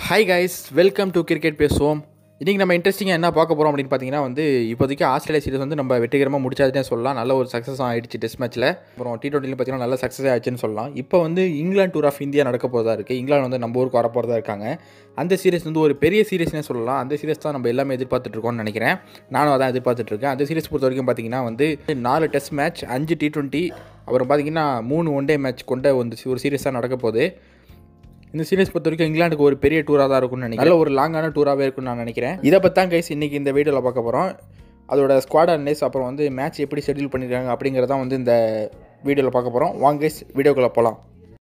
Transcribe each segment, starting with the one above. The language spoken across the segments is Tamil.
hi guys welcome to cricket பேசுவோம் இன்றைக்கி நம்ம இன்ட்ரெஸ்டிங்காக என்ன பார்க்க போகிறோம் அப்படின்னு பார்த்தீங்கன்னா வந்து இப்போதைக்கு ஆஸ்திரேலியா சீரிஸ் வந்து நம்ம வெற்றிகரமாக முடிச்சாதுன்னே சொல்லலாம் நல்ல ஒரு சக்ஸஸ் ஆகிடுச்சு டெஸ்ட் மேட்ச்சில் அப்புறம் டி டுவெண்ட்டியில் பார்த்தீங்கன்னா நல்ல சக்ஸஸ் ஆயிடுச்சுன்னு சொல்லலாம் இப்போ வந்து இங்கிலாந்து டூர் ஆஃப் இந்தியா நடக்க போகிறதா இருக்குது இங்கிலாந்து வந்து நம்ம ஊருக்கு வர போகிறதா இருக்காங்க அந்த சீரிஸ் வந்து ஒரு பெரிய சீரிஸ்னே சொல்லலாம் அந்த சீரிஸ் தான் நம்ம எல்லாமே எதிர்பார்த்துட்டு இருக்கோம்னு நினைக்கிறேன் நானும் அதான் எதிர்பார்த்துட்டு இருக்கேன் அந்த சீரிஸ் பொறுத்த வரைக்கும் பார்த்தீங்கன்னா வந்து நாலு டெஸ்ட் மேட்ச் அஞ்சு டி டுவெண்ட்டி அப்புறம் பார்த்தீங்கன்னா மூணு ஒன் டே மேட்ச் கொண்ட வந்து ஒரு சீரிஸ் தான் நடக்க போகுது இந்த சீரிஸ் பொறுத்த வரைக்கும் இங்கிலாந்துக்கு ஒரு பெரிய டூராக தான் இருக்கும்னு நினைக்கிறேன் நல்ல ஒரு லாங்கான டூராகவே இருக்கும்னு நான் நினைக்கிறேன் இதை பற்றி தான் கைஸ் இன்றைக்கி இந்த வீடியோவில் பார்க்க போகிறோம் அதோட ஸ்குவாட் அனலைஸ் அப்புறம் வந்து மேட்ச் எப்படி ஷெட்யூல் பண்ணியிருக்காங்க அப்படிங்கிறதான் வந்து இந்த வீடியோவில் பார்க்க போகிறோம் வாங்க கைஸ் வீடியோக்குள்ளே போகலாம்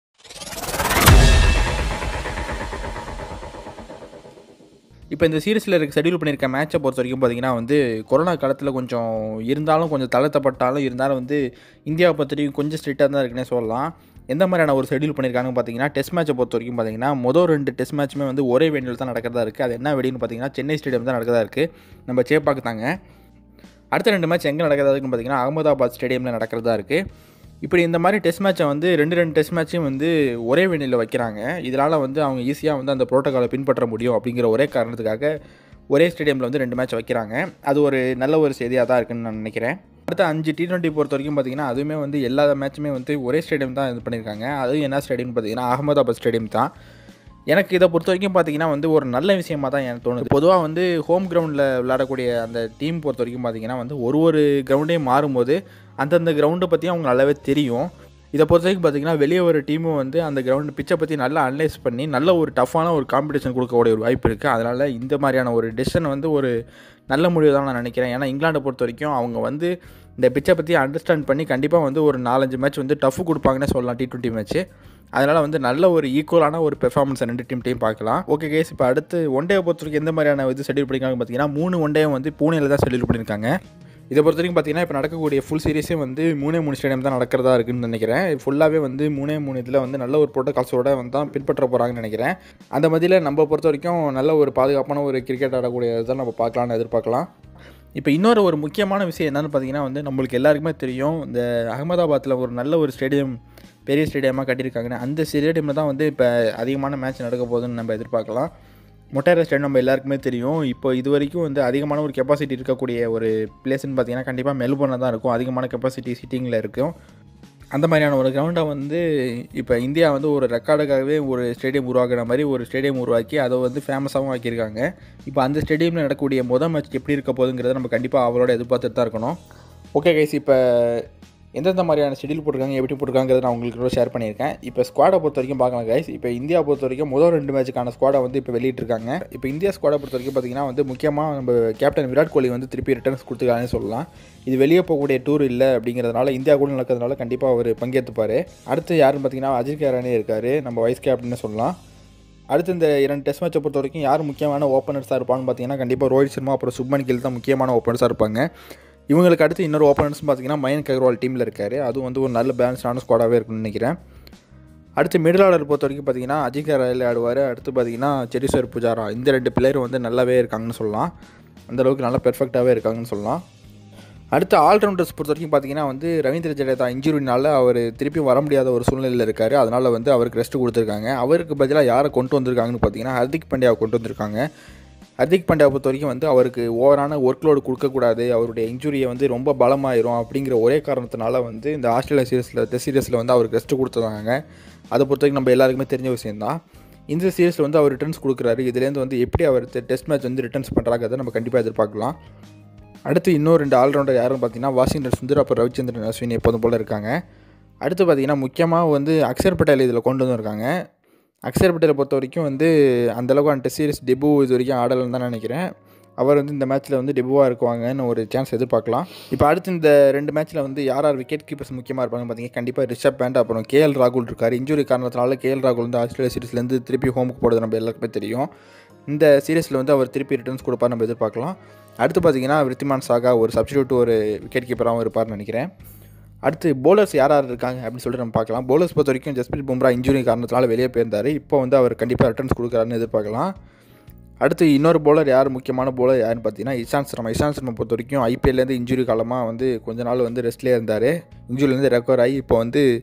இப்போ இந்த சீரிஸில் இருக்க ஷெட்யூல் பண்ணியிருக்க மேட்சை பொறுத்த வரைக்கும் பார்த்தீங்கன்னா வந்து கொரோனா காலத்தில் கொஞ்சம் இருந்தாலும் கொஞ்சம் தளர்த்தப்பட்டாலும் இருந்தாலும் வந்து இந்தியாவை பொறுத்த வரைக்கும் கொஞ்சம் ஸ்ட்ரிக்டாக தான் இருக்குன்னே சொல்லலாம் எந்த மாதிரியான ஒரு ஷெட்யூல் பண்ணியிருக்காங்கன்னு பார்த்தீங்கன்னா டெஸ்ட் மேட்சை பொறுத்த வரைக்கும் பார்த்தீங்கன்னா மொதல் ரெண்டு டெஸ்ட் மேட்ச்சுமே வந்து ஒரே வேண்டியில் தான் நடக்கிறதா இருக்குது அது என்ன வெடின்னு பார்த்தீங்கன்னா சென்னை ஸ்டேடியம் தான் நடக்கிறதா இருக்குது நம்ம சேப்பாக்கு தாங்க அடுத்த ரெண்டு மேட்ச் எங்கே நடக்கிறதா இருக்குன்னு பார்த்தீங்கன்னா அகமதாபாத் ஸ்டேடியமில் நடக்கிறதா இருக்குது இப்படி இந்த மாதிரி டெஸ்ட் மேட்சை வந்து ரெண்டு ரெண்டு டெஸ்ட் மேட்சையும் வந்து ஒரே வெண்ணில் வைக்கிறாங்க இதனால் வந்து அவங்க ஈஸியாக வந்து அந்த ப்ரோட்டோக்காலை பின்பற்ற முடியும் அப்படிங்கிற ஒரே காரணத்துக்காக ஒரே ஸ்டேடியமில் வந்து ரெண்டு மேட்ச் வைக்கிறாங்க அது ஒரு நல்ல ஒரு செய்தியாக தான் இருக்குன்னு நான் நினைக்கிறேன் அடுத்த அஞ்சு டி டுவெண்ட்டி பொறுத்த வரைக்கும் பார்த்தீங்கன்னா அதுவுமே வந்து எல்லா மேட்சுமே வந்து ஒரே ஸ்டேடியம் தான் இது பண்ணியிருக்காங்க அதுவும் என்ன ஸ்டேடியம்னு பார்த்தீங்கன்னா அகமதாபாத் ஸ்டேடியம் தான் எனக்கு இதை பொறுத்த வரைக்கும் பார்த்தீங்கன்னா வந்து ஒரு நல்ல விஷயமா தான் எனக்கு தோணுது பொதுவாக வந்து ஹோம் கிரவுண்டில் விளையாடக்கூடிய அந்த டீம் பொறுத்த வரைக்கும் பார்த்தீங்கன்னா வந்து ஒரு ஒரு கிரவுண்டையும் மாறும்போது அந்தந்த கிரவுண்டை பற்றியும் அவங்க நல்லாவே தெரியும் இதை பொறுத்த வரைக்கும் பார்த்தீங்கன்னா வெளியே ஒரு டீமும் வந்து அந்த கிரவுண்ட் பிச்சை பற்றி நல்லா அனலைஸ் பண்ணி நல்ல ஒரு டஃப்பான ஒரு காம்படிஷன் கொடுக்கக்கூடிய ஒரு வாய்ப்பு இருக்குது அதனால் இந்த மாதிரியான ஒரு டெசிஷன் வந்து ஒரு நல்ல முடிவு தான் நான் நினைக்கிறேன் ஏன்னா இங்கிலாண்டை பொறுத்த வரைக்கும் அவங்க வந்து இந்த பிச்சை பற்றி அண்டர்ஸ்டாண்ட் பண்ணி கண்டிப்பாக வந்து ஒரு நாலஞ்சு மேட்ச் வந்து டஃப் கொடுப்பாங்கன்னே சொல்லலாம் டி டுவெண்ட்டி மேட்ச்சு அதனால் வந்து நல்ல ஒரு ஈக்குவலான ஒரு பெர்ஃபார்மன்ஸ் ரெண்டு டீம்டையும் பார்க்கலாம் ஓகே கேஸ் இப்போ அடுத்து ஒன் டே பொறுத்த வரைக்கும் எந்த மாதிரியான இது ஷெடியூல் பண்ணியிருக்காங்க பார்த்தீங்கன்னா மூணு ஒன் டேவும் வந்து பூனேல தான் ஷெடியூல் பண்ணியிருக்காங்க இதை பொறுத்த வரைக்கும் பார்த்தீங்கன்னா இப்போ நடக்கக்கூடிய ஃபுல் சீரிஸே வந்து மூணே மூணு ஸ்டேடியம் தான் நடக்கிறதா இருக்குன்னு நினைக்கிறேன் ஃபுல்லாகவே வந்து மூணே மூணு இதில் வந்து நல்ல ஒரு ப்ரோட்டோகால்ஸோட வந்து தான் பின்பற்ற போகிறாங்கன்னு நினைக்கிறேன் அந்த மதியில் நம்ம பொறுத்த வரைக்கும் நல்ல ஒரு பாதுகாப்பான ஒரு கிரிக்கெட் ஆடக்கூடிய தான் நம்ம பார்க்கலாம்னு எதிர்பார்க்கலாம் இப்போ இன்னொரு ஒரு முக்கியமான விஷயம் என்னென்னு பார்த்தீங்கன்னா வந்து நம்மளுக்கு எல்லாருக்குமே தெரியும் இந்த அகமதாபாத்தில் ஒரு நல்ல ஒரு ஸ்டேடியம் பெரிய ஸ்டேடியமாக கட்டியிருக்காங்கன்னு அந்த ஸ்டேடியமில் தான் வந்து இப்போ அதிகமான மேட்ச் நடக்க போகுதுன்னு நம்ம எதிர்பார்க்கலாம் மொட்டேரா ஸ்டேடியம் நம்ம எல்லாருக்குமே தெரியும் இப்போ இது வரைக்கும் வந்து அதிகமான ஒரு கெப்பாசிட்டி இருக்கக்கூடிய ஒரு பிளேஸ்னு பார்த்தீங்கன்னா கண்டிப்பாக மெல்போர்னில் தான் இருக்கும் அதிகமான கெப்பாசிட்டி சிட்டிங்கில் இருக்கும் அந்த மாதிரியான ஒரு கிரவுண்டை வந்து இப்போ இந்தியா வந்து ஒரு ரெக்கார்டுக்காகவே ஒரு ஸ்டேடியம் உருவாக்குற மாதிரி ஒரு ஸ்டேடியம் உருவாக்கி அதை வந்து ஃபேமஸாகவும் ஆக்கியிருக்காங்க இப்போ அந்த ஸ்டேடியமில் நடக்கக்கூடிய முதல் மேட்ச் எப்படி இருக்க போகுதுங்கிறத நம்ம கண்டிப்பாக அவளோட எதிர்பார்த்துட்டு தான் இருக்கணும் ஓகே கைஸ் இப்போ எந்தெந்த மாதிரியான ஷெடியூல் போட்டிருக்காங்க எப்படி போட்டிருக்காங்கிறத நான் உங்களுக்கு ஷேர் பண்ணியிருக்கேன் இப்போ ஸ்குவாடை பொறுத்த வரைக்கும் பார்க்கலாம் கைஸ் இப்போ இந்தியா பொறுத்த வரைக்கும் முதல் ரெண்டு மேட்சுக்கான ஸ்குவாடை வந்து இப்போ வெளியிட்டிருக்காங்க இப்போ இந்தியா ஸ்குவாடை பொறுத்த வரைக்கும் பார்த்தீங்கன்னா வந்து முக்கியமாக நம்ம கேப்டன் விராட் கோலி வந்து திருப்பி ரிட்டர்ன்ஸ் கொடுத்துருக்காங்கன்னு சொல்லலாம் இது வெளியே போகக்கூடிய டூர் இல்லை அப்படிங்கிறதுனால இந்தியா கூட நடக்கிறதுனால கண்டிப்பாக அவர் பங்கேற்றுப்பார் அடுத்து யாருன்னு பார்த்தீங்கன்னா அஜித் கேரானே இருக்கார் நம்ம வைஸ் கேப்டன்னு சொல்லலாம் அடுத்து இந்த இரண்டு டெஸ்ட் மேட்சை பொறுத்த வரைக்கும் யார் முக்கியமான ஓப்பனர்ஸாக இருப்பான்னு பார்த்தீங்கன்னா கண்டிப்பாக ரோஹித் சர்மா அப்புறம் சுப்மன் கில் தான் முக்கியமான ஓப்பனர்ஸாக இருப்பாங்க இவங்களுக்கு அடுத்து இன்னொரு ஓப்பனர்ஸ் பார்த்தீங்கன்னா மயன்க் அகர்வால் டீமில் இருக்கார் அதுவும் வந்து ஒரு நல்ல பேலன்ஸான ஸ்குவாடாகவே இருக்குன்னு நினைக்கிறேன் அடுத்து மிடில் ஆர்டர் பொறுத்த வரைக்கும் பார்த்தீங்கன்னா அஜிகா ராயல் ஆடுவார் அடுத்து பார்த்தீங்கன்னா செரிசர் புஜாரா இந்த ரெண்டு பிளேயரும் வந்து நல்லாவே இருக்காங்கன்னு சொல்லலாம் அந்தளவுக்கு நல்லா பெர்ஃபெக்டாகவே இருக்காங்கன்னு சொல்லலாம் அடுத்து ஆல்ரவுண்டர்ஸ் பொறுத்த வரைக்கும் பார்த்தீங்கன்னா வந்து ரவீந்திர ஜடேதா இன்ஜுரினால அவர் திருப்பி வர முடியாத ஒரு சூழ்நிலையில் இருக்கார் அதனால் வந்து அவருக்கு ரெஸ்ட் கொடுத்துருக்காங்க அவருக்கு பதிலாக யாரை கொண்டு வந்திருக்காங்கன்னு பார்த்தீங்கன்னா ஹர்திக் பாண்டியாவை கொண்டு வந்திருக்காங்க ஹர்திக் பாண்டியா பொறுத்த வரைக்கும் வந்து அவருக்கு ஓவரான ஒர்க் லோடு கொடுக்கக்கூடாது அவருடைய இன்ஜுரியை வந்து ரொம்ப பலமாயிரும் அப்படிங்கிற ஒரே காரணத்தினால வந்து இந்த ஆஸ்திரேலியா சீரீஸில் டெஸ்ட் சீரீஸில் வந்து அவருக்கு ரெஸ்ட் கொடுத்துருந்தாங்க அதை பொறுத்த வரைக்கும் நம்ம எல்லாருக்குமே தெரிஞ்ச விஷயம்தான் இந்த சீரீஸில் வந்து அவர் ரிட்டர்ன்ஸ் கொடுக்குறாரு இதுலேருந்து வந்து எப்படி அவர் டெஸ்ட் மேட்ச் வந்து ரிட்டர்ன்ஸ் பண்ணுறாங்கிறத நம்ம கண்டிப்பாக எதிர்பார்க்கலாம் அடுத்து இன்னும் ரெண்டு ஆல்ரவுண்டர் யாருன்னு பார்த்தீங்கன்னா வாஷிங்டன் சுந்தர் அப்புறம் ரவிச்சந்திரன் அஸ்வின் எப்போதும் போல் இருக்காங்க அடுத்து பார்த்தீங்கன்னா முக்கியமாக வந்து அக்ஷர் பட்டேல் இதில் கொண்டு வந்திருக்காங்க அக்ஷர் பட்டேலை பொறுத்த வரைக்கும் வந்து அந்தளவுக்கு அந்த டெஸ்ட் சீரிஸ் டெபு இது வரைக்கும் ஆடலைன்னு தான் நினைக்கிறேன் அவர் வந்து இந்த மேட்ச்சில் வந்து டெபுவாக இருக்குவாங்கன்னு ஒரு சான்ஸ் எதிர்பார்க்கலாம் இப்போ அடுத்து இந்த ரெண்டு மேட்ச்சில் வந்து யார் யார் விக்கெட் கீப்பர்ஸ் முக்கியமாக இருப்பாங்க பார்த்தீங்கன்னா கண்டிப்பாக ரிஷப் பேண்ட் அப்புறம் கேஎல் ராகுல் இருக்கார் இன்ஜுரி காரணத்தினால கேஎல் ராகுல் வந்து ஆஸ்திரேலியா சீரிஸ்லேருந்து திருப்பி ஹோமுக்கு போடுறது நம்ம எல்லாருக்குமே தெரியும் இந்த சீரிஸில் வந்து அவர் திருப்பி ரிட்டர்ன்ஸ் கொடுப்பார் நம்ம எதிர்பார்க்கலாம் அடுத்து பார்த்தீங்கன்னா விருத்திமான் சாகா ஒரு சப்ஸ்டியூட் ஒரு விக்கெட் கீப்பராகவும் இருப்பார்னு நினைக்கிறேன் அடுத்து போலர்ஸ் யார் யார் இருக்காங்க அப்படின்னு சொல்லிட்டு நம்ம பார்க்கலாம் போலர்ஸ் பொறுத்த வரைக்கும் ஜஸ்பிரித் பும்ரா இன்ஜுரி காரணத்தினால வெளியே போயிருந்தார் இப்போ வந்து அவர் கண்டிப்பாக ரிட்டர்ன்ஸ் கொடுக்குறாருன்னு எதிர்பார்க்கலாம் அடுத்து இன்னொரு போலர் யார் முக்கியமான போலர் யாருன்னு பார்த்தீங்கன்னா இஷாந்த் சர்மா இஷாந்த் சர்மா பொறுத்த வரைக்கும் ஐபிஎல்லேருந்து இன்ஜுரி காலமாக வந்து கொஞ்ச நாள் வந்து ரெஸ்ட்லேயே இருந்தார் இன்ஜுரிலேருந்து ரெக்கவர் ஆகி இப்போ வந்து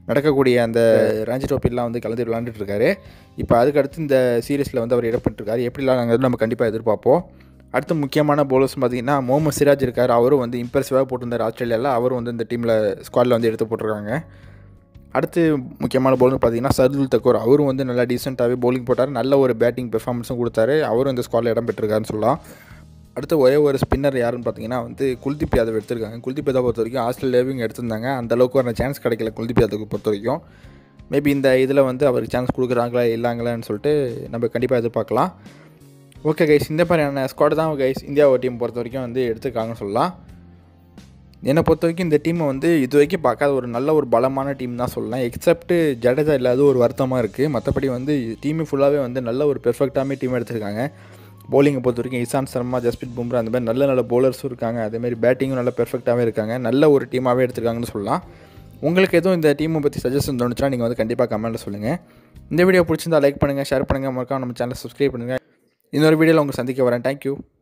நடக்கக்கூடிய அந்த ரஞ்சி ட்ரோஃபிலாம் வந்து கலந்து விளாண்டுட்டு இருக்காரு இப்போ அதுக்கடுத்து இந்த சீரீஸில் வந்து அவர் இடப்பட்டிருக்காரு எப்படிலாம் நாங்கள் நம்ம கண்டிப்பாக எதிர்பார்ப்போம் அடுத்து முக்கியமான போலர்ஸ் பார்த்தீங்கன்னா முகமது சிராஜ் இருக்கார் அவரும் வந்து இம்ப்ரெசிவாக போட்டிருந்தார் ஆஸ்திரேலியாவில் அவரும் வந்து இந்த டீமில் ஸ்குவாடில் வந்து எடுத்து போட்டிருக்காங்க அடுத்து முக்கியமான பவுலர் பார்த்தீங்கன்னா சர்துல் தக்கூர் அவரும் வந்து நல்லா டீசெண்டாகவே bowling போட்டார் நல்ல ஒரு பேட்டிங் பெர்ஃபார்மன்ஸும் கொடுத்தாரு அவரும் இந்த ஸ்குவாடில் இடம் பெற்றிருக்காருன்னு சொல்லலாம் அடுத்து ஒரே ஒரு ஸ்பின்னர் யாருன்னு பார்த்தீங்கன்னா வந்து குல்தீப் யாதவ் எடுத்திருக்காங்க குல்தீப் யாதவ் பொறுத்த வரைக்கும் ஆஸ்திரேலியாவையும் இங்கே எடுத்திருந்தாங்க அந்த அளவுக்கு ஒரு சான்ஸ் கிடைக்கல குல்தீப் யாதவுக்கு பொறுத்த வரைக்கும் மேபி இந்த இதில் வந்து அவருக்கு சான்ஸ் கொடுக்குறாங்களா இல்லைங்களான்னு சொல்லிட்டு நம்ம கண்டிப்பாக எதிர்பார்க்கலாம் ஓகே கைஸ் இந்த மாதிரியான ஸ்குவாட் தான் கைஸ் இந்தியாவை டீம் பொறுத்த வரைக்கும் வந்து எடுத்துருக்காங்கன்னு சொல்லலாம் என்னை பொறுத்த வரைக்கும் இந்த டீமை வந்து இது வரைக்கும் பார்க்காத ஒரு நல்ல ஒரு பலமான டீம் தான் சொல்லலாம் எக்ஸப்ட் ஜடேஜா இல்லாத ஒரு வருத்தமாக இருக்குது மற்றபடி வந்து டீமு ஃபுல்லாகவே வந்து நல்ல ஒரு பெர்ஃபெக்டாகவே டீம் எடுத்திருக்காங்க bowling-அ பொறுத்த வரைக்கும் இசான் சர்மா ஜஸ்பித் பும்ரா அந்த மாதிரி நல்ல நல்ல bowlers-உம் இருக்காங்க அதேமாதிரி பேட்டிங்கும் நல்ல பெர்ஃபெக்டாகவே இருக்காங்க நல்ல ஒரு டீமாகவே எடுத்திருக்காங்கன்னு சொல்லலாம் உங்களுக்கு எதுவும் இந்த டீமை பற்றி சஜஷன் தோணுச்சுன்னா நீங்கள் வந்து கண்டிப்பாக கமெண்ட்டில் சொல்லுங்கள் இந்த வீடியோ பிடிச்சிருந்தா லைக் பண்ணுங்கள் ஷேர் பண்ணுங்கள் மறக்காம நம்ம சேனலை சப்ஸ்கிரைப் பண்ணுங்கள் இன்னொரு வீடியோவில் உங்களை சந்திக்க வரேன் தேங்க்யூ